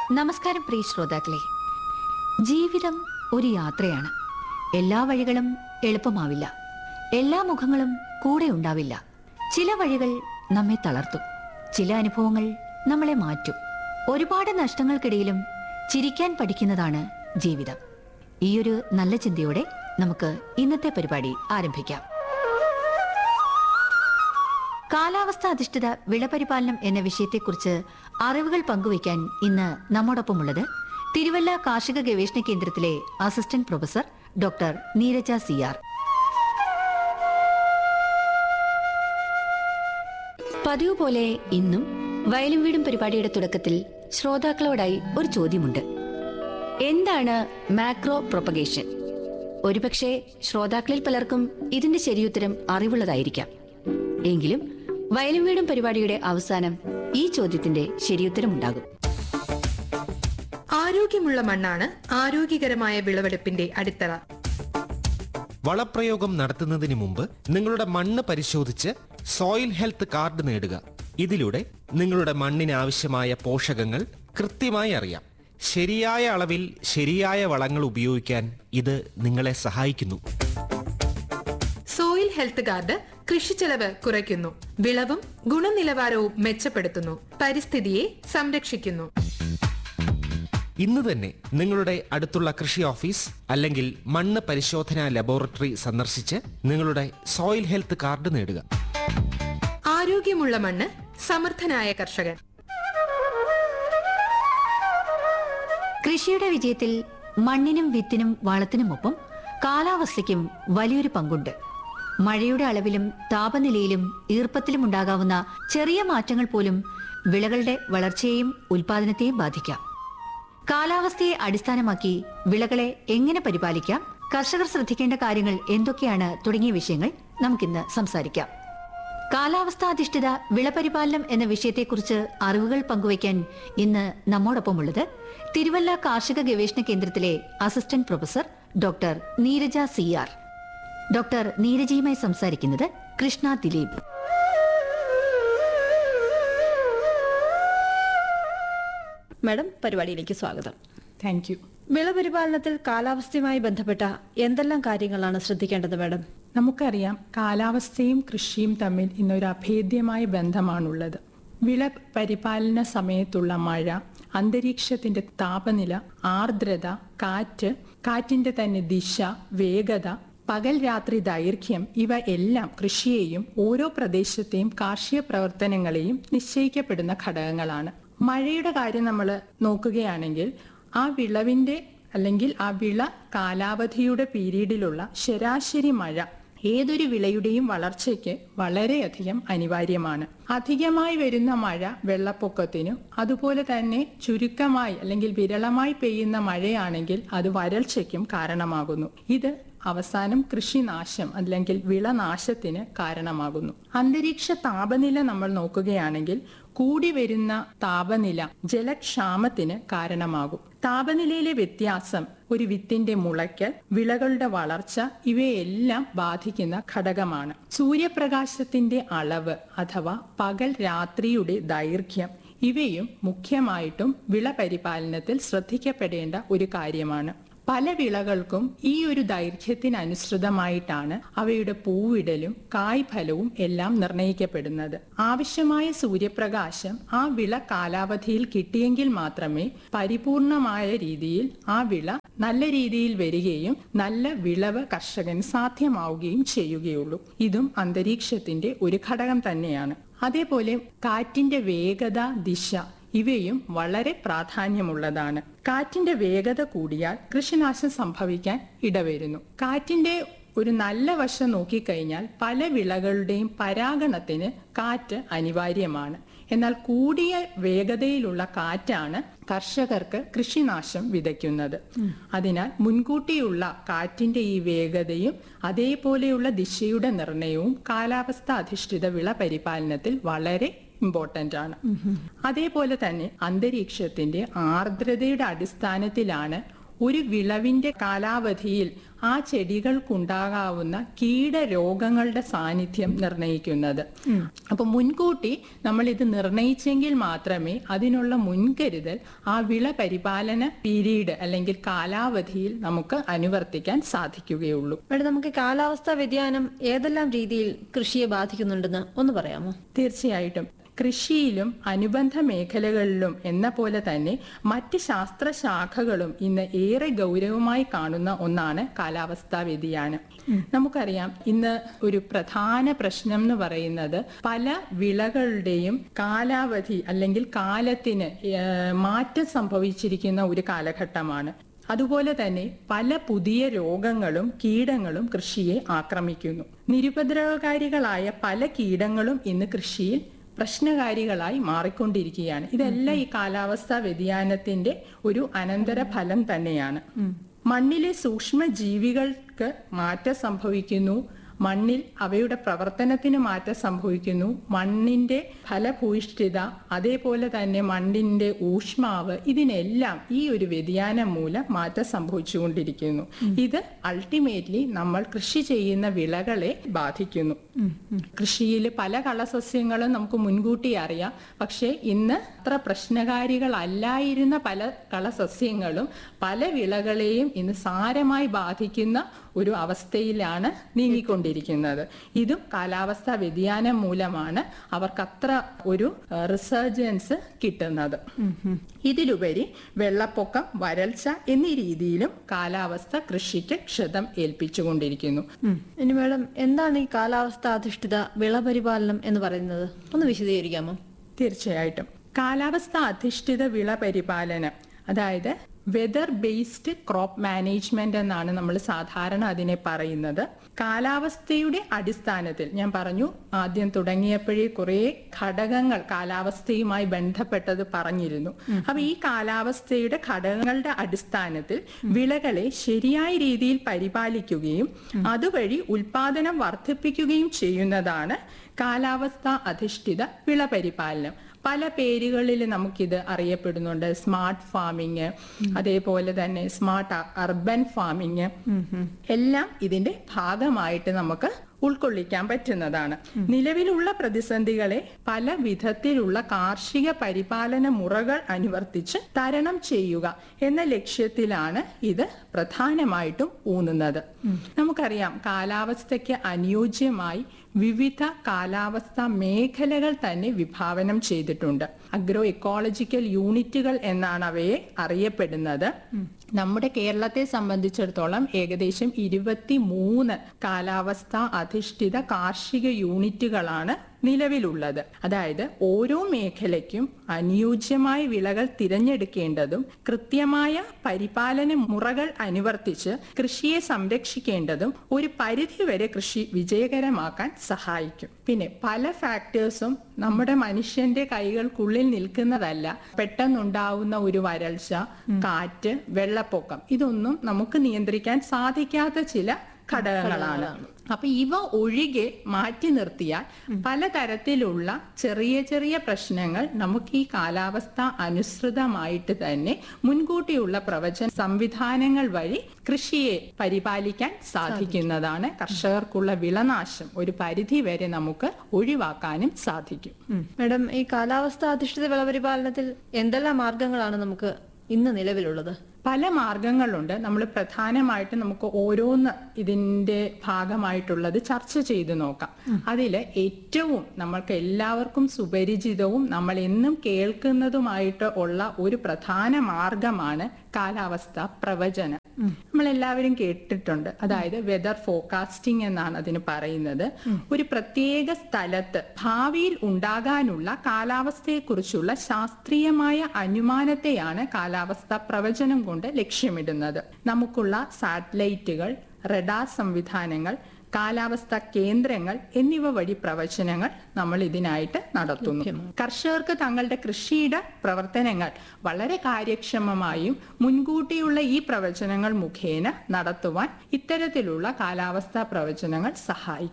നമസ്കാരം പ്രിയ ശ്രോതാക്കളെ ജീവിതം ഒരു യാത്രയാണ് എല്ലാ വഴികളും എളുപ്പമാവില്ല എല്ലാ മുഖങ്ങളും കൂടെ ഉണ്ടാവില്ല ചില വഴികൾ നമ്മെ തളർത്തും ചില അനുഭവങ്ങൾ നമ്മളെ മാറ്റും ഒരുപാട് നഷ്ടങ്ങൾക്കിടയിലും ചിരിക്കാൻ പഠിക്കുന്നതാണ് ജീവിതം ഈയൊരു നല്ല ചിന്തയോടെ നമുക്ക് ഇന്നത്തെ പരിപാടി ആരംഭിക്കാം കാലാവസ്ഥ അധിഷ്ഠിത വിളപരിപാലനം എന്ന വിഷയത്തെക്കുറിച്ച് അറിവുകൾ പങ്കുവയ്ക്കാൻ ഇന്ന് നമ്മോടൊപ്പമുള്ളത് തിരുവല്ല കാർഷിക ഗവേഷണ കേന്ദ്രത്തിലെ assistant professor doctor Neeraja C R പതിവ് പോലെ ഇന്നും വയലും വീടും പരിപാടിയുടെ തുടക്കത്തിൽ ശ്രോതാക്കളോടായി ഒരു ചോദ്യമുണ്ട് എന്താണ് മാക്രോ പ്രൊപ്പഗേഷൻ ഒരുപക്ഷെ ശ്രോതാക്കളിൽ പലർക്കും ഇതിന്റെ ശരിയുത്തരം അറിവുള്ളതായിരിക്കാം എങ്കിലും വയലും വീടും പരിപാടിയുടെ അവസാനം ഈ ചോദ്യത്തിന്റെ ശരിയുത്തരമുണ്ടാകും ആരോഗ്യമുള്ള മണ്ണാണ് ആരോഗ്യകരമായ വിളവെടുപ്പിന്റെ അടിത്തറ വളപ്രയോഗം നടത്തുന്നതിന് മുമ്പ് നിങ്ങളുടെ മണ്ണ് പരിശോധിച്ച് സോയിൽ ഹെൽത്ത് കാർഡ് നേടുക ഇതിലൂടെ നിങ്ങളുടെ മണ്ണിന് ആവശ്യമായ പോഷകങ്ങൾ കൃത്യമായി അറിയാം ശരിയായ അളവിൽ ശരിയായ വളങ്ങൾ ഉപയോഗിക്കാൻ ഇത് നിങ്ങളെ സഹായിക്കുന്നു സോയിൽ ഹെൽത്ത് കാർഡ് കൃഷിച്ചെലവ് കുറയ്ക്കുന്നു വിളവും ഗുണനിലവാരവും മെച്ചപ്പെടുത്തുന്നു പരിസ്ഥിതിയെ സംരക്ഷിക്കുന്നു ഇന്ന് തന്നെ നിങ്ങളുടെ അടുത്തുള്ള കൃഷി ഓഫീസ് അല്ലെങ്കിൽ മണ്ണ് പരിശോധനാ ലബോറട്ടറി സന്ദർശിച്ച് നിങ്ങളുടെ സോയിൽ ഹെൽത്ത് കാർഡ് നേടുക ആരോഗ്യമുള്ള മണ്ണ് സമർത്ഥനായ കർഷകൻ കൃഷിയുടെ വിജയത്തിൽ മണ്ണിനും വിത്തിനും വളത്തിനുമൊപ്പം കാലാവസ്ഥയ്ക്കും വലിയൊരു പങ്കുണ്ട് മഴയുടെ അളവിലും താപനിലയിലും ഈർപ്പത്തിലും ഉണ്ടാകാവുന്ന ചെറിയ മാറ്റങ്ങൾ പോലും വിളകളുടെ വളർച്ചയെയും ഉൽപാദനത്തെയും ബാധിക്കാം കാലാവസ്ഥയെ അടിസ്ഥാനമാക്കി വിളകളെ എങ്ങനെ പരിപാലിക്കാം കർഷകർ ശ്രദ്ധിക്കേണ്ട കാര്യങ്ങൾ എന്തൊക്കെയാണ് തുടങ്ങിയ വിഷയങ്ങൾ നമുക്കിന്ന് സംസാരിക്കാം കാലാവസ്ഥാധിഷ്ഠിത വിളപരിപാലനം എന്ന വിഷയത്തെക്കുറിച്ച് അറിവുകൾ പങ്കുവയ്ക്കാൻ ഇന്ന് നമ്മോടൊപ്പമുള്ളത് തിരുവല്ല കാർഷിക ഗവേഷണ കേന്ദ്രത്തിലെ assistant professor doctor Neeraja C R doctor നീരജയുമായി സംസാരിക്കുന്നത് കൃഷ്ണ ദിലീപ് മാഡം പരിപാടിയിലേക്ക് സ്വാഗതം താങ്ക് യു വിളപരിപാലനത്തിൽ കാലാവസ്ഥയുമായി ബന്ധപ്പെട്ട എന്തെല്ലാം കാര്യങ്ങളാണ് ശ്രദ്ധിക്കേണ്ടത് മാഡം നമുക്കറിയാം കാലാവസ്ഥയും കൃഷിയും തമ്മിൽ ഇന്നൊരു അഭേദ്യമായ ബന്ധമാണുള്ളത് വിള പരിപാലന സമയത്തുള്ള മഴ അന്തരീക്ഷത്തിന്റെ താപനില ആർദ്രത കാറ്റ് കാറ്റിന്റെ തന്നെ ദിശ വേഗത പകൽ രാത്രി ദൈർഘ്യം ഇവ എല്ലാം കൃഷിയെയും ഓരോ പ്രദേശത്തെയും കാർഷിക പ്രവർത്തനങ്ങളെയും നിശ്ചയിക്കപ്പെടുന്ന ഘടകങ്ങളാണ് മഴയുടെ കാര്യം നമ്മൾ നോക്കുകയാണെങ്കിൽ ആ വിളവിന്റെ അല്ലെങ്കിൽ ആ വിള കാലാവധിയുടെ പീരീഡിലുള്ള ശരാശരി മഴ ഏതൊരു വിളയുടെയും വളർച്ചയ്ക്ക് വളരെയധികം അനിവാര്യമാണ് അധികമായി വരുന്ന മഴ വെള്ളപ്പൊക്കത്തിനും അതുപോലെ തന്നെ ചുരുക്കമായി അല്ലെങ്കിൽ വിരളമായി പെയ്യുന്ന മഴയാണെങ്കിൽ അത് വരൾച്ചയ്ക്കും കാരണമാകുന്നു ഇത് അവസാനം കൃഷിനാശം അല്ലെങ്കിൽ വിളനാശത്തിന് കാരണമാകുന്നു അന്തരീക്ഷ താപനില നമ്മൾ നോക്കുകയാണെങ്കിൽ കൂടി വരുന്ന താപനില ജലക്ഷാമത്തിന് കാരണമാകും താപനിലയിലെ വ്യത്യാസം ഒരു വിത്തിന്റെ മുളയ്ക്കൽ വിളകളുടെ വളർച്ച ഇവയെല്ലാം ബാധിക്കുന്ന ഘടകമാണ് സൂര്യപ്രകാശത്തിന്റെ അളവ് അഥവാ പകൽ രാത്രിയുടെ ദൈർഘ്യം ഇവയും മുഖ്യമായിട്ടും വിള പരിപാലനത്തിൽ ശ്രദ്ധിക്കപ്പെടേണ്ട ഒരു കാര്യമാണ് പല വിളകൾക്കും ഈ ഒരു ദൈർഘ്യത്തിനനുസൃതമായിട്ടാണ് അവയുടെ പൂവിടലും കായ്ഫലവും എല്ലാം നിർണയിക്കപ്പെടുന്നത് ആവശ്യമായ സൂര്യപ്രകാശം ആ വിള കാലാവധിയിൽ കിട്ടിയെങ്കിൽ മാത്രമേ പരിപൂർണമായ രീതിയിൽ ആ വിള നല്ല രീതിയിൽ വരികയും നല്ല വിളവ് കർഷകന് സാധ്യമാവുകയും ചെയ്യുകയുള്ളൂ ഇതും അന്തരീക്ഷത്തിന്റെ ഒരു ഘടകം തന്നെയാണ് അതേപോലെ കാറ്റിന്റെ വേഗത ദിശ ഇവയും വളരെ പ്രാധാന്യമുള്ളതാണ് കാറ്റിന്റെ വേഗത കൂടിയാൽ കൃഷിനാശം സംഭവിക്കാൻ ഇടവരുന്നു കാറ്റിന്റെ ഒരു നല്ല വശം നോക്കിക്കഴിഞ്ഞാൽ പല വിളകളുടെയും പരാഗണത്തിന് കാറ്റ് അനിവാര്യമാണ് എന്നാൽ കൂടിയ വേഗതയിലുള്ള കാറ്റാണ് കർഷകർക്ക് കൃഷിനാശം വിതയ്ക്കുന്നത് അതിനാൽ മുൻകൂട്ടിയുള്ള കാറ്റിന്റെ ഈ വേഗതയും അതേപോലെയുള്ള ദിശയുടെ നിർണയവും കാലാവസ്ഥ അധിഷ്ഠിത വിള പരിപാലനത്തിൽ വളരെ ഇമ്പോർട്ടന്റ് ആണ് അതേപോലെ തന്നെ അന്തരീക്ഷത്തിന്റെ ആർദ്രതയുടെ അടിസ്ഥാനത്തിലാണ് ഒരു വിളവിന്റെ കാലാവധിയിൽ ആ ചെടികൾക്കുണ്ടാകാവുന്ന കീടരോഗങ്ങളുടെ സാന്നിധ്യം നിർണയിക്കുന്നത് അപ്പൊ മുൻകൂട്ടി നമ്മൾ ഇത് നിർണയിച്ചെങ്കിൽ മാത്രമേ അതിനുള്ള മുൻകരുതൽ ആ വിള പരിപാലന പീരീഡ് അല്ലെങ്കിൽ കാലാവധിയിൽ നമുക്ക് അനുവർത്തിക്കാൻ സാധിക്കുകയുള്ളൂ മേഡം നമുക്ക് കാലാവസ്ഥാ വ്യതിയാനം ഏതെല്ലാം രീതിയിൽ കൃഷിയെ ബാധിക്കുന്നുണ്ടെന്ന് ഒന്ന് പറയാമോ തീർച്ചയായിട്ടും കൃഷിയിലും അനുബന്ധ മേഖലകളിലും എന്ന പോലെ തന്നെ മറ്റ് ശാസ്ത്രശാഖകളും ഇന്ന് ഏറെ ഗൗരവമായി കാണുന്ന ഒന്നാണ് കാലാവസ്ഥാ വ്യതിയാനം നമുക്കറിയാം ഇന്ന് ഒരു പ്രധാന പ്രശ്നം എന്ന് പറയുന്നത് പല വിളകളുടെയും കാലാവധി അല്ലെങ്കിൽ കാലത്തിന് ഏഹ്, മാറ്റം സംഭവിച്ചിരിക്കുന്ന ഒരു കാലഘട്ടമാണ് അതുപോലെ തന്നെ പല പുതിയ രോഗങ്ങളും കീടങ്ങളും കൃഷിയെ ആക്രമിക്കുന്നു നിരുപദ്രവകാരികളായ പല കീടങ്ങളും ഇന്ന് കൃഷിയിൽ പ്രശ്നകാരികളായി മാറിക്കൊണ്ടിരിക്കുകയാണ് ഇതെല്ലാം ഈ കാലാവസ്ഥാ വ്യതിയാനത്തിന്റെ ഒരു അനന്തര ഫലം തന്നെയാണ് മണ്ണിലെ സൂക്ഷ്മ ജീവികൾക്ക് മാറ്റം സംഭവിക്കുന്നു മണ്ണിൽ അവയുടെ പ്രവർത്തനത്തിന് മാറ്റം സംഭവിക്കുന്നു മണ്ണിന്റെ ഫലഭൂയിഷ്ഠിത അതേപോലെ തന്നെ മണ്ണിന്റെ ഊഷ്മാവ് ഇതിനെല്ലാം ഈ ഒരു വ്യതിയാനം മൂലം മാറ്റം സംഭവിച്ചുകൊണ്ടിരിക്കുന്നു ഇത് അൾട്ടിമേറ്റ്ലി നമ്മൾ കൃഷി ചെയ്യുന്ന വിളകളെ ബാധിക്കുന്നു കൃഷിയിൽ പല കളസസ്യങ്ങളും നമുക്ക് മുൻകൂട്ടി അറിയാം പക്ഷേ ഇന്ന് അത്ര പ്രശ്നകാരികളല്ലായിരുന്ന പല കളസസ്യങ്ങളും പല വിളകളെയും ഇന്ന് സാരമായി ബാധിക്കുന്ന ഒരു അവസ്ഥയിലാണ് നീങ്ങിക്കൊണ്ടിരിക്കുന്നത് ഇതും കാലാവസ്ഥാ വ്യതിയാനം മൂലമാണ് അവർക്ക് അത്ര ഒരു റിസർജൻസ് കിട്ടുന്നത് ഇതിലുപരി വെള്ളപ്പൊക്കം വരൾച്ച എന്നീ രീതിയിലും കാലാവസ്ഥ കൃഷിക്ക് ക്ഷതം ഏൽപ്പിച്ചുകൊണ്ടിരിക്കുന്നു ഇനി മേഡം എന്താണ് ഈ കാലാവസ്ഥ അധിഷ്ഠിത വിളപരിപാലനം എന്ന് പറയുന്നത് ഒന്ന് വിശദീകരിക്കാമോ തീർച്ചയായിട്ടും കാലാവസ്ഥ അധിഷ്ഠിത വിള പരിപാലനം അതായത് വെതർ ബേസ്ഡ് ക്രോപ്പ് മാനേജ്മെന്റ് എന്നാണ് നമ്മൾ സാധാരണ അതിനെ പറയുന്നത് കാലാവസ്ഥയുടെ അടിസ്ഥാനത്തിൽ ഞാൻ പറഞ്ഞു ആദ്യം തുടങ്ങിയപ്പോഴേ കുറെ ഘടകങ്ങൾ കാലാവസ്ഥയുമായി ബന്ധപ്പെട്ടത് പറഞ്ഞിരുന്നു അപ്പൊ ഈ കാലാവസ്ഥയുടെ ഘടകങ്ങളുടെ അടിസ്ഥാനത്തിൽ വിളകളെ ശരിയായ രീതിയിൽ പരിപാലിക്കുകയും അതുവഴി ഉൽപാദനം വർദ്ധിപ്പിക്കുകയും ചെയ്യുന്നതാണ് കാലാവസ്ഥ അധിഷ്ഠിത വിള പരിപാലനം പല പേരുകളിൽ നമുക്കിത് അറിയപ്പെടുന്നുണ്ട് സ്മാർട്ട് ഫാമിങ് അതേപോലെ തന്നെ സ്മാർട്ട് അർബൻ ഫാമിങ് എല്ലാം ഇതിന്റെ ഭാഗമായിട്ട് നമുക്ക് ഉൾക്കൊള്ളിക്കാൻ പറ്റുന്നതാണ് നിലവിലുള്ള പ്രതിസന്ധികളെ പല വിധത്തിലുള്ള കാർഷിക പരിപാലന മുറകൾ അനുവർത്തിച്ച് തരണം ചെയ്യുക എന്ന ലക്ഷ്യത്തിലാണ് ഇത് പ്രധാനമായിട്ടും ഊന്നുന്നത് നമുക്കറിയാം കാലാവസ്ഥയ്ക്ക് അനുയോജ്യമായി വിവിധ കാലാവസ്ഥ മേഖലകൾ തന്നെ വിഭാവനം ചെയ്തിട്ടുണ്ട് അഗ്രോ എക്കോളജിക്കൽ യൂണിറ്റുകൾ എന്നാണ് അവയെ അറിയപ്പെടുന്നത് നമ്മുടെ കേരളത്തെ സംബന്ധിച്ചിടത്തോളം ഏകദേശം ഇരുപത്തി മൂന്ന് കാലാവസ്ഥ അധിഷ്ഠിത കാർഷിക യൂണിറ്റുകളാണ് നിലവിലുള്ളത് അതായത് ഓരോ മേഖലയ്ക്കും അനുയോജ്യമായ വിളകൾ തിരഞ്ഞെടുക്കേണ്ടതും കൃത്യമായ പരിപാലന മുറകൾ അനുവർത്തിച്ച് കൃഷിയെ സംരക്ഷിക്കേണ്ടതും ഒരു പരിധിവരെ കൃഷി വിജയകരമാക്കാൻ സഹായിക്കും പിന്നെ പല ഫാക്ടേഴ്സും നമ്മുടെ മനുഷ്യന്റെ കൈകൾക്കുള്ളിൽ നിൽക്കുന്നതല്ല പെട്ടെന്നുണ്ടാവുന്ന ഒരു വരൾച്ച കാറ്റ് വെള്ളപ്പൊക്കം ഇതൊന്നും നമുക്ക് നിയന്ത്രിക്കാൻ സാധിക്കാത്ത ചില ഘടകങ്ങളാണ് അപ്പൊ ഇവ ഒഴികെ മാറ്റി നിർത്തിയാൽ പലതരത്തിലുള്ള ചെറിയ ചെറിയ പ്രശ്നങ്ങൾ നമുക്ക് ഈ കാലാവസ്ഥ അനുസൃതമായിട്ട് തന്നെ മുൻകൂട്ടിയുള്ള പ്രവചന സംവിധാനങ്ങൾ വഴി കൃഷിയെ പരിപാലിക്കാൻ സാധിക്കുന്നതാണ് കർഷകർക്കുള്ള വിളനാശം ഒരു പരിധി വരെ നമുക്ക് ഒഴിവാക്കാനും സാധിക്കും മേഡം ഈ കാലാവസ്ഥ അധിഷ്ഠിത വിളപരിപാലനത്തിൽ എന്തെല്ലാം മാർഗങ്ങളാണ് നമുക്ക് ഇന്ന് നിലവിലുള്ളത് പല മാർഗങ്ങളുണ്ട് നമ്മൾ പ്രധാനമായിട്ട് നമുക്ക് ഓരോന്ന് ഇതിന്റെ ഭാഗമായിട്ടുള്ളത് ചർച്ച ചെയ്തു നോക്കാം അതിൽ ഏറ്റവും നമ്മൾക്ക് എല്ലാവർക്കും സുപരിചിതവും നമ്മൾ എന്നും കേൾക്കുന്നതുമായിട്ട് ഉള്ള ഒരു പ്രധാന മാർഗമാണ് കാലാവസ്ഥ പ്രവചനം നമ്മൾ എല്ലാവരും കേട്ടിട്ടുണ്ട് അതായത് വെതർ ഫോക്കാസ്റ്റിംഗ് എന്നാണ് അതിന് പറയുന്നത് ഒരു പ്രത്യേക സ്ഥലത്ത് ഭാവിയിൽ ഉണ്ടാകാനുള്ള കാലാവസ്ഥയെക്കുറിച്ചുള്ള ശാസ്ത്രീയമായ അനുമാനത്തെയാണ് കാലാവസ്ഥ പ്രവചനം കൊണ്ട് ലക്ഷ്യമിടുന്നത് നമുക്കുള്ള സാറ്റലൈറ്റുകൾ റഡാർ സംവിധാനങ്ങൾ കാലാവസ്ഥ കേന്ദ്രങ്ങൾ എന്നിവ വഴി പ്രവചനങ്ങൾ നമ്മൾ ഇതിനായിട്ട് നടത്തുന്നു കർഷകർക്ക് തങ്ങളുടെ കൃഷിയുടെ പ്രവർത്തനങ്ങൾ വളരെ കാര്യക്ഷമമായും മുൻകൂട്ടിയുള്ള ഈ പ്രവചനങ്ങൾ മുഖേന നടത്തുവാൻ ഇത്തരത്തിലുള്ള കാലാവസ്ഥാ പ്രവചനങ്ങൾ സഹായിക്കുന്നു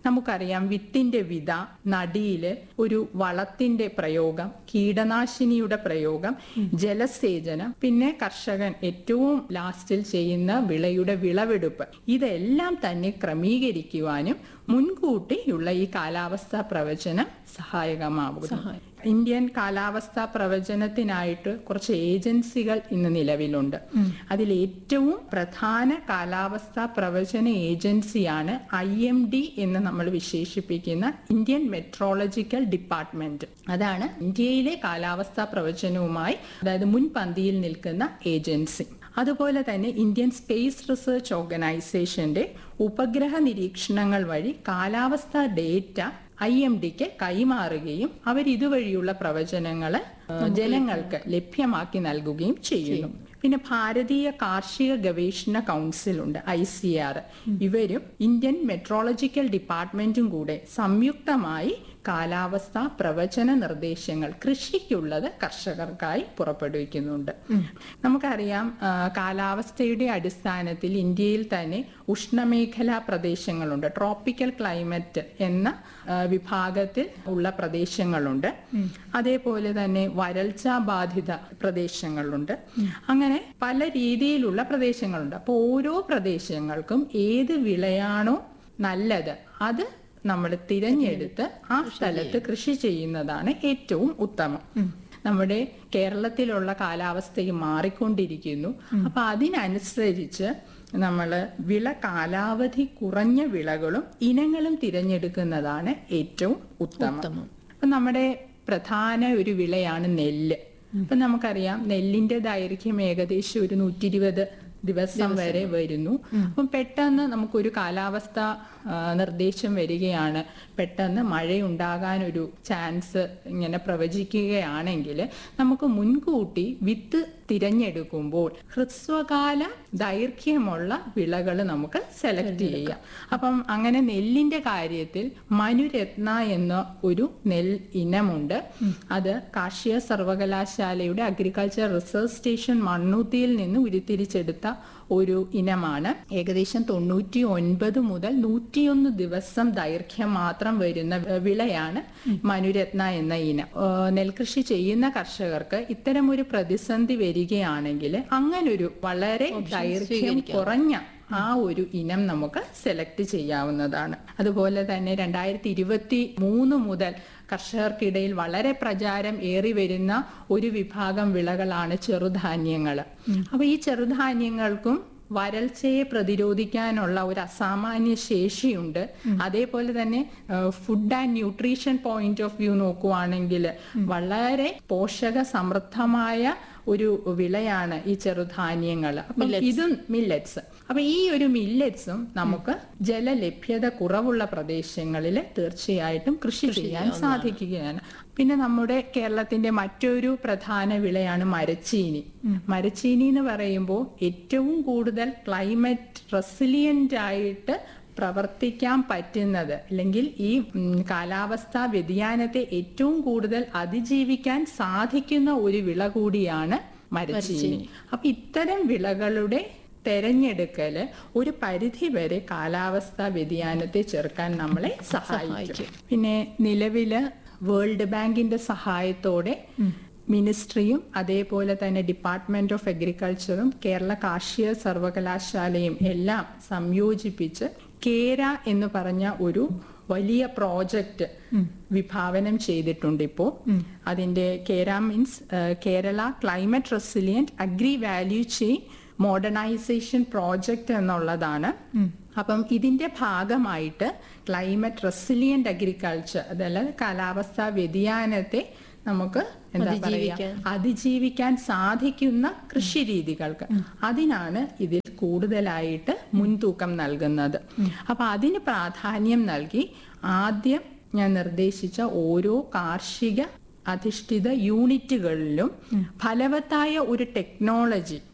നമുക്കറിയാം വിത്തിന്റെ വിത നടിയില് ഒരു വളത്തിന്റെ പ്രയോഗം കീടനാശിനിയുടെ പ്രയോഗം ജലസേചനം പിന്നെ കർഷകൻ ഏറ്റവും ലാസ്റ്റിൽ ചെയ്യുന്ന വിളയുടെ വിളവെടുപ്പ് ഇതെല്ലാം തന്നെ ക്രമീകരിക്കുവാനും മുൻകൂട്ടിയുള്ള ഈ കാലാവസ്ഥാ പ്രവചനം സഹായകമാകുന്നു ഇന്ത്യൻ കാലാവസ്ഥാ പ്രവചനത്തിനായിട്ട് കുറച്ച് ഏജൻസികൾ ഇന്ന് നിലവിലുണ്ട് അതിൽ ഏറ്റവും പ്രധാന കാലാവസ്ഥാ പ്രവചന ഏജൻസിയാണ് ഐ എം ഡി എന്ന് നമ്മൾ വിശേഷിപ്പിക്കുന്ന ഇന്ത്യൻ മെട്രോളജിക്കൽ ഡിപ്പാർട്ട്മെന്റ് അതാണ് ഇന്ത്യയിലെ കാലാവസ്ഥാ പ്രവചനവുമായി അതായത് മുൻപന്തിയിൽ നിൽക്കുന്ന ഏജൻസി അതുപോലെ തന്നെ ഇന്ത്യൻ സ്പേസ് റിസർച്ച് ഓർഗനൈസേഷന്റെ ഉപഗ്രഹ നിരീക്ഷണങ്ങൾ വഴി കാലാവസ്ഥാ ഡേറ്റ ഐ എം ഡിക്ക് കൈമാറുകയും അവർ ഇതുവഴിയുള്ള പ്രവചനങ്ങൾ ജനങ്ങൾക്ക് ലഭ്യമാക്കി നൽകുകയും ചെയ്യുന്നു പിന്നെ ഭാരതീയ കാർഷിക ഗവേഷണ കൗൺസിൽ ഉണ്ട് ഐ സി ആർ ഇവരും ഇന്ത്യൻ മെട്രോളജിക്കൽ ഡിപ്പാർട്ട്മെന്റും കൂടെ സംയുക്തമായി കാലാവസ്ഥ പ്രവചന നിർദ്ദേശങ്ങൾ കൃഷിക്കുള്ളത് കർഷകർക്കായി പുറപ്പെടുവിക്കുന്നുണ്ട് നമുക്കറിയാം ആ, കാലാവസ്ഥയുടെ അടിസ്ഥാനത്തിൽ ഇന്ത്യയിൽ തന്നെ ഉഷ്ണമേഖലാ പ്രദേശങ്ങളുണ്ട് ട്രോപ്പിക്കൽ ക്ലൈമറ്റ് എന്ന ആ, വിഭാഗത്തിൽ ഉള്ള പ്രദേശങ്ങളുണ്ട് അതേപോലെ തന്നെ വരൾച്ച ബാധിത പ്രദേശങ്ങളുണ്ട് അങ്ങനെ പല രീതിയിലുള്ള പ്രദേശങ്ങളുണ്ട് അപ്പോൾ ഓരോ പ്രദേശങ്ങൾക്കും ഏത് വിളയാണോ നല്ലത് അത് നമ്മൾ തിരഞ്ഞെടുത്ത് ആ സ്ഥലത്ത് കൃഷി ചെയ്യുന്നതാണ് ഏറ്റവും ഉത്തമം നമ്മുടെ കേരളത്തിലുള്ള കാലാവസ്ഥയും മാറിക്കൊണ്ടിരിക്കുന്നു അപ്പൊ അതിനനുസരിച്ച് നമ്മൾ വിള കാലാവധി കുറഞ്ഞ വിളകളും ഇനങ്ങളും തിരഞ്ഞെടുക്കുന്നതാണ് ഏറ്റവും ഉത്തമം അപ്പൊ നമ്മുടെ പ്രധാന ഒരു വിളയാണ് നെല്ല് അപ്പൊ നമുക്കറിയാം നെല്ലിന്റെ ദൈർഘ്യം ഏകദേശം ഒരു നൂറ്റി ഇരുപത് ദിവസം വരെ വരുന്നു അപ്പം പെട്ടെന്ന് നമുക്കൊരു കാലാവസ്ഥ ആ, നിർദ്ദേശം വരികയാണ് പെട്ടെന്ന് മഴയുണ്ടാകാൻ ഒരു ചാൻസ് ഇങ്ങനെ പ്രവചിക്കുകയാണെങ്കിൽ നമുക്ക് മുൻകൂട്ടി വിത്ത് തിരഞ്ഞെടുക്കുമ്പോൾ ഹ്രസ്വകാല ദൈർഘ്യമുള്ള വിളകൾ നമുക്ക് സെലക്ട് ചെയ്യാം അപ്പം അങ്ങനെ നെല്ലിന്റെ കാര്യത്തിൽ മനുരത്ന എന്ന ഒരു നെൽ ഇനമുണ്ട് അത് കാർഷിക സർവകലാശാലയുടെ അഗ്രികൾച്ചർ റിസർച്ച് സ്റ്റേഷൻ മണ്ണൂത്തിയിൽ നിന്ന് ഉരുത്തിരിച്ചെടുത്ത ഒരു ഇനമാണ് ഏകദേശം തൊണ്ണൂറ്റി ഒൻപത് മുതൽ നൂറ്റിയൊന്ന് ദിവസം ദൈർഘ്യം മാത്രം വരുന്ന വിളയാണ് മനുരത്ന എന്ന ഇനം ഏഹ് നെൽകൃഷി ചെയ്യുന്ന കർഷകർക്ക് ഇത്തരം ഒരു പ്രതിസന്ധി വരികയാണെങ്കിൽ അങ്ങനൊരു വളരെ ദൈർഘ്യം കുറഞ്ഞ ആ ഒരു ഇനം നമുക്ക് സെലക്ട് ചെയ്യാവുന്നതാണ് അതുപോലെ തന്നെ രണ്ടായിരത്തി ഇരുപത്തി മൂന്ന് മുതൽ കർഷകർക്കിടയിൽ വളരെ പ്രചാരം ഏറി വരുന്ന ഒരു വിഭാഗം വിളകളാണ് ചെറുധാന്യങ്ങൾ അപ്പൊ ഈ ചെറുധാന്യങ്ങൾക്കും വരൾച്ചയെ പ്രതിരോധിക്കാനുള്ള ഒരു അസാമാന്യ ശേഷിയുണ്ട് അതേപോലെ തന്നെ food and nutrition point of view നോക്കുവാണെങ്കിൽ വളരെ പോഷക സമൃദ്ധമായ ഒരു വിളയാണ് ഈ ചെറുധാന്യങ്ങൾ അപ്പം ഇതും മില്ലറ്റ്സ് അപ്പൊ ഈ ഒരു മില്ലറ്റ്സും നമുക്ക് ജലലഭ്യത കുറവുള്ള പ്രദേശങ്ങളിൽ തീർച്ചയായിട്ടും കൃഷി ചെയ്യാൻ സാധിക്കുകയാണ് പിന്നെ നമ്മുടെ കേരളത്തിന്റെ മറ്റൊരു പ്രധാന വിളയാണ് മരച്ചീനി മരച്ചീനി എന്ന് പറയുമ്പോൾ ഏറ്റവും കൂടുതൽ ക്ലൈമറ്റ് റെസിലിയന്റ് ആയിട്ട് പ്രവർത്തിക്കാൻ പറ്റുന്നത് അല്ലെങ്കിൽ ഈ ഉം, കാലാവസ്ഥാ വ്യതിയാനത്തെ ഏറ്റവും കൂടുതൽ അതിജീവിക്കാൻ സാധിക്കുന്ന ഒരു വിള കൂടിയാണ് മരച്ചീനി അപ്പൊ ഇത്തരം വിളകളുടെ തെരഞ്ഞെടുക്കല് ഒരു പരിധി വരെ കാലാവസ്ഥാ വ്യതിയാനത്തെ ചെറുക്കാൻ നമ്മളെ സഹായിക്കും പിന്നെ നിലവില് വേൾഡ് ബാങ്കിന്റെ സഹായത്തോടെ മിനിസ്ട്രിയും അതേപോലെ തന്നെ ഡിപ്പാർട്ട്മെന്റ് ഓഫ് അഗ്രികൾച്ചറും കേരള കാർഷിക സർവകലാശാലയും എല്ലാം സംയോജിപ്പിച്ച് കേര എന്ന് പറഞ്ഞ ഒരു വലിയ പ്രോജക്റ്റ് വിഭാവനം ചെയ്തിട്ടുണ്ട് ഇപ്പോ അതിന്റെ Kera means Kerala climate resilient agri value chain modernisation project എന്നുള്ളതാണ് അപ്പം ഇതിന്റെ ഭാഗമായിട്ട് ക്ലൈമറ്റ് റെസിലിയന്റ് അഗ്രികൾച്ചർ അതല്ല കാലാവസ്ഥാ വ്യതിയാനത്തെ നമുക്ക് എന്താ പറയാ അതിജീവിക്കാൻ സാധിക്കുന്ന കൃഷി രീതികൾക്ക് അതിനാണ് ഇതിൽ കൂടുതലായിട്ട് മുൻതൂക്കം നൽകുന്നത് അപ്പൊ അതിന് പ്രാധാന്യം നൽകി ആദ്യം ഞാൻ നിർദ്ദേശിച്ച ഓരോ കാർഷിക അധിഷ്ഠിത യൂണിറ്റുകളിലും ഫലവത്തായ ഒരു ടെക്നോളജി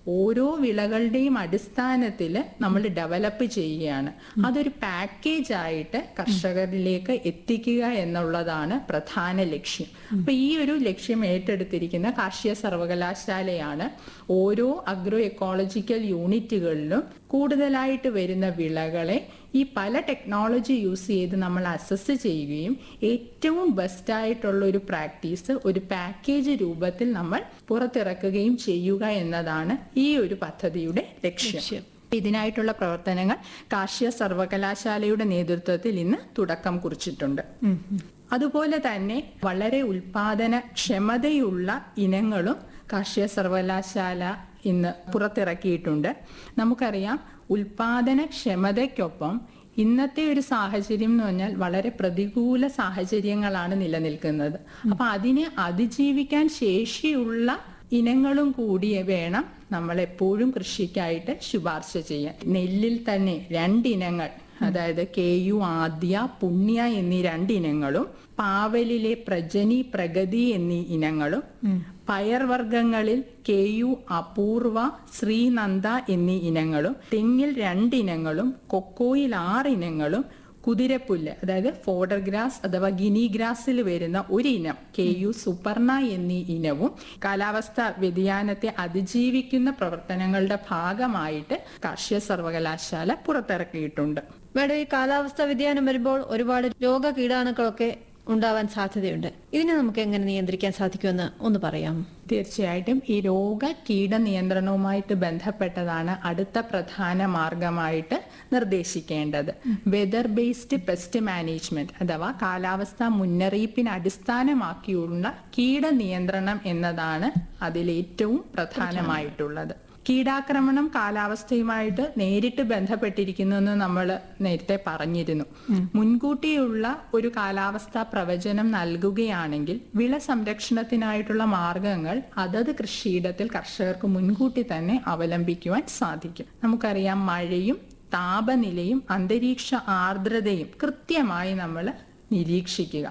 ഓരോ വിളകളുടെയും അടിസ്ഥാനത്തിൽ നമ്മൾ ഡെവലപ്പ് ചെയ്യുകയാണ് അതൊരു പാക്കേജ് ആയിട്ട് കർഷകരിലേക്ക് എത്തിക്കുക എന്നുള്ളതാണ് പ്രധാന ലക്ഷ്യം അപ്പൊ ഈ ഒരു ലക്ഷ്യം ഏറ്റെടുത്തിരിക്കുന്ന കാർഷിക സർവകലാശാലയാണ് ഓരോ അഗ്രോ എക്കോളജിക്കൽ യൂണിറ്റുകളിലും കൂടുതലായിട്ട് വരുന്ന വിളകളെ ഈ പല ടെക്നോളജി യൂസ് ചെയ്ത് നമ്മൾ അസസ് ചെയ്യുകയും ഏറ്റവും ബെസ്റ്റ് ആയിട്ടുള്ള ഒരു പ്രാക്ടീസ് ഒരു പാക്കേജ് രൂപത്തിൽ നമ്മൾ പുറത്തിറക്കുകയും ചെയ്യുക എന്നതാണ് ഈ ഒരു പദ്ധതിയുടെ ലക്ഷ്യം ഇതിനായിട്ടുള്ള പ്രവർത്തനങ്ങൾ കാർഷിക സർവകലാശാലയുടെ നേതൃത്വത്തിൽ ഇന്ന് തുടക്കം കുറിച്ചിട്ടുണ്ട് അതുപോലെ തന്നെ വളരെ ഉൽപാദന ക്ഷമതയുള്ള ഇനങ്ങളും കാർഷിക സർവകലാശാല ഇന്ന് പുറത്തിറക്കിയിട്ടുണ്ട് നമുക്കറിയാം ഉൽപാദന ക്ഷമതയ്ക്കൊപ്പം ഇന്നത്തെ ഒരു സാഹചര്യം എന്ന് പറഞ്ഞാൽ വളരെ പ്രതികൂല സാഹചര്യങ്ങളാണ് നിലനിൽക്കുന്നത് അപ്പൊ അതിനെ അതിജീവിക്കാൻ ശേഷിയുള്ള ഇനങ്ങളും കൂടി വേണം നമ്മൾ എപ്പോഴും കൃഷിക്കായിട്ട് ശുപാർശ ചെയ്യാൻ നെല്ലിൽ തന്നെ രണ്ടിനങ്ങൾ അതായത് കെ യു ആദ്യ പുണ്യ എന്നീ രണ്ടിനങ്ങളും പാവലിലെ പ്രജനി പ്രഗതി എന്നീ ഇനങ്ങളും പയർവർഗ്ഗങ്ങളിൽ കെ യു അപൂർവ ശ്രീനന്ദ എന്നീ ഇനങ്ങളും തെങ്ങിൽ രണ്ടിനങ്ങളും കൊക്കോയിൽ ആറിനങ്ങളും കുതിരപ്പുല്ല് അതായത് ഫോഡർ ഗ്രാസ് അഥവാ ഗിനി ഗ്രാസിൽ വരുന്ന ഒരു ഇനം കെ യു സുപർണ എന്നീ ഇനവും കാലാവസ്ഥ വ്യതിയാനത്തെ അതിജീവിക്കുന്ന പ്രവർത്തനങ്ങളുടെ ഭാഗമായിട്ട് കാർഷിക സർവകലാശാല പുറത്തിറക്കിയിട്ടുണ്ട് മേഡം ഈ കാലാവസ്ഥ വ്യതിയാനം വരുമ്പോൾ ഒരുപാട് രോഗ കീടാണുക്കളൊക്കെ ഉണ്ടാവാൻ സാധ്യതയുണ്ട് ഇതിനെ നമുക്ക് എങ്ങനെ നിയന്ത്രിക്കാൻ സാധിക്കുമെന്ന് ഒന്ന് പറയാം തീർച്ചയായിട്ടും ഈ രോഗ കീട നിയന്ത്രണവുമായിട്ട് ബന്ധപ്പെട്ടതാണ് അടുത്ത പ്രധാന മാർഗമായിട്ട് നിർദ്ദേശിക്കേണ്ടത് വെതർ ബേസ്ഡ് പെസ്റ്റ് മാനേജ്മെന്റ് അഥവാ കാലാവസ്ഥാ മുന്നറിയിപ്പിന് അടിസ്ഥാനമാക്കിയുള്ള കീട നിയന്ത്രണം എന്നതാണ് അതിലേറ്റവും പ്രധാനമായിട്ടുള്ളത് കീടാക്രമണം കാലാവസ്ഥയുമായിട്ട് നേരിട്ട് ബന്ധപ്പെട്ടിരിക്കുന്നു എന്ന് നമ്മൾ നേരത്തെ പറഞ്ഞിരുന്നു മുൻകൂട്ടിയുള്ള ഒരു കാലാവസ്ഥാ പ്രവചനം നൽകുകയാണെങ്കിൽ വിള സംരക്ഷണത്തിനായിട്ടുള്ള മാർഗങ്ങൾ അതത് കൃഷിയിടത്തിൽ കർഷകർക്ക് മുൻകൂട്ടി തന്നെ അവലംബിക്കുവാൻ സാധിക്കും നമുക്കറിയാം മഴയും താപനിലയും അന്തരീക്ഷ ആർദ്രതയും കൃത്യമായി നമ്മൾ നിരീക്ഷിക്കുക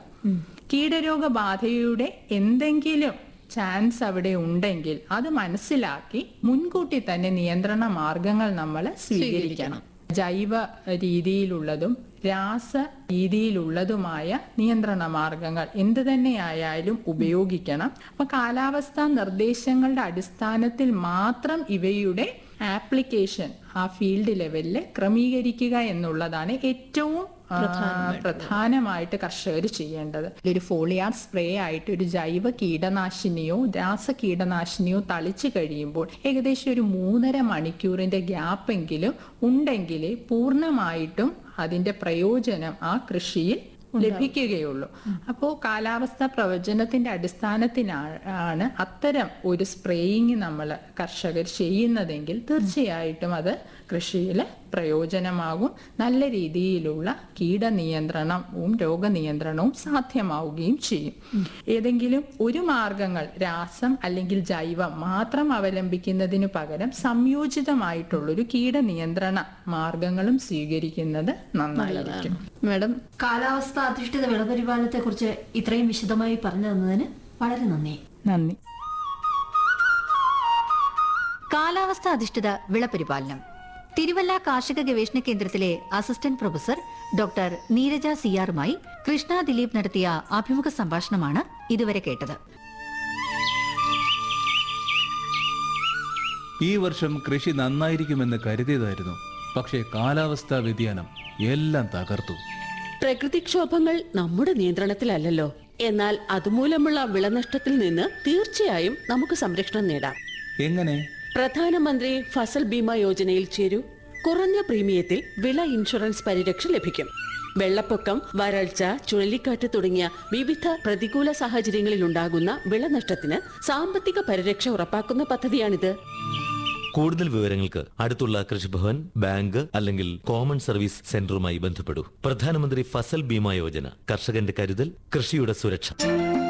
കീടരോഗബാധയുടെ എന്തെങ്കിലും ചാൻസ് അവിടെ ഉണ്ടെങ്കിൽ അത് മനസ്സിലാക്കി മുൻകൂട്ടി തന്നെ നിയന്ത്രണ മാർഗങ്ങൾ നമ്മൾ സ്വീകരിക്കണം ജൈവ രീതിയിലുള്ളതും രാസ രീതിയിലുള്ളതുമായ നിയന്ത്രണ മാർഗങ്ങൾ എന്ത് തന്നെയായാലും ഉപയോഗിക്കണം അപ്പൊ കാലാവസ്ഥാ നിർദ്ദേശങ്ങളുടെ അടിസ്ഥാനത്തിൽ മാത്രം ഇവയുടെ ആപ്ലിക്കേഷൻ ആ ഫീൽഡ് ലെവലിൽ ക്രമീകരിക്കുക എന്നുള്ളതാണ് ഏറ്റവും ആ, പ്രധാനമായിട്ട് കർഷകർ ചെയ്യേണ്ടത് ഒരു ഫോളിയാർ സ്പ്രേ ആയിട്ട് ഒരു ജൈവ കീടനാശിനിയോ രാസ കീടനാശിനിയോ തളിച്ചു കഴിയുമ്പോൾ ഏകദേശം ഒരു മൂന്നര മണിക്കൂറിന്റെ ഗ്യാപ്പെങ്കിലും ഉണ്ടെങ്കിൽ പൂർണ്ണമായിട്ടും അതിന്റെ പ്രയോജനം ആ കൃഷിയിൽ ലഭിക്കുകയുള്ളൂ അപ്പോൾ കാലാവസ്ഥ പ്രവചനത്തിന്റെ അടിസ്ഥാനത്തിലാണ് അത്തരം ഒരു സ്പ്രേയിങ് നമ്മൾ കർഷകർ ചെയ്യുന്നതെങ്കിൽ തീർച്ചയായിട്ടും അത് കൃഷിയിൽ പ്രയോജനമാകും നല്ല രീതിയിലുള്ള കീടനിയന്ത്രണവും രോഗനിയന്ത്രണവും സാധ്യമാവുകയും ചെയ്യും ഏതെങ്കിലും ഒരു മാർഗങ്ങൾ രാസം അല്ലെങ്കിൽ ജൈവം മാത്രം അവലംബിക്കുന്നതിനു പകരം സംയോജിതമായിട്ടുള്ളൊരു കീടനിയന്ത്രണ മാർഗങ്ങളും സ്വീകരിക്കുന്നത് നന്നായിരിക്കും മാഡം കാലാവസ്ഥ അധിഷ്ഠിത വിളപരിപാലനത്തെ കുറിച്ച് ഇത്രയും വിശദമായി പറഞ്ഞു തന്നതിന് വളരെ നന്ദി നന്ദി കാലാവസ്ഥ അധിഷ്ഠിത വിളപരിപാലനം തിരുവല്ല കാർഷിക ഗവേഷണ കേന്ദ്രത്തിലെ അസിസ്റ്റന്റ് പ്രൊഫസർ ഡോക്ടർ നീരജ സിയാറുമായി കൃഷ്ണ ദിലീപ് നടത്തിയ അഭിമുഖ സംഭാഷണമാണ് ഇതുവരെ കേട്ടത് ഈ വർഷം കൃഷി നന്നായിരിക്കുമെന്ന് കരുതിയതായിരുന്നു പക്ഷേ കാലാവസ്ഥാ വ്യതിയാനം എല്ലാം തകർത്തു പ്രകൃതിക്ഷോഭങ്ങൾ നമ്മുടെ നിയന്ത്രണത്തിലല്ലല്ലോ എന്നാൽ അതുമൂലമുള്ള വിളനഷ്ടത്തിൽ നിന്ന് തീർച്ചയായും നമുക്ക് സംരക്ഷണം നേടാം എങ്ങനെ പ്രധാനമന്ത്രി ഫസൽ ബീമ യോജനയിൽ ചേരൂ കുറഞ്ഞ പ്രീമിയത്തിൽ വിള ഇൻഷുറൻസ് പരിരക്ഷ ലഭിക്കും വെള്ളപ്പൊക്കം വരൾച്ച ചുഴലിക്കാറ്റ് തുടങ്ങിയ വിവിധ പ്രതികൂല സാഹചര്യങ്ങളിൽ ഉണ്ടാകുന്ന വിളനഷ്ടത്തിന് സാമ്പത്തിക പരിരക്ഷ ഉറപ്പാക്കുന്ന പദ്ധതിയാണിത് കൂടുതൽ വിവരങ്ങൾക്ക് അടുത്തുള്ള കൃഷിഭവൻ ബാങ്ക് അല്ലെങ്കിൽ കോമൺ സർവീസ് സെന്ററുമായി ബന്ധപ്പെടൂ പ്രധാനമന്ത്രി ഫസൽ ബീമ യോജന കർഷകന്റെ കരുതൽ കൃഷിയുടെ സുരക്ഷ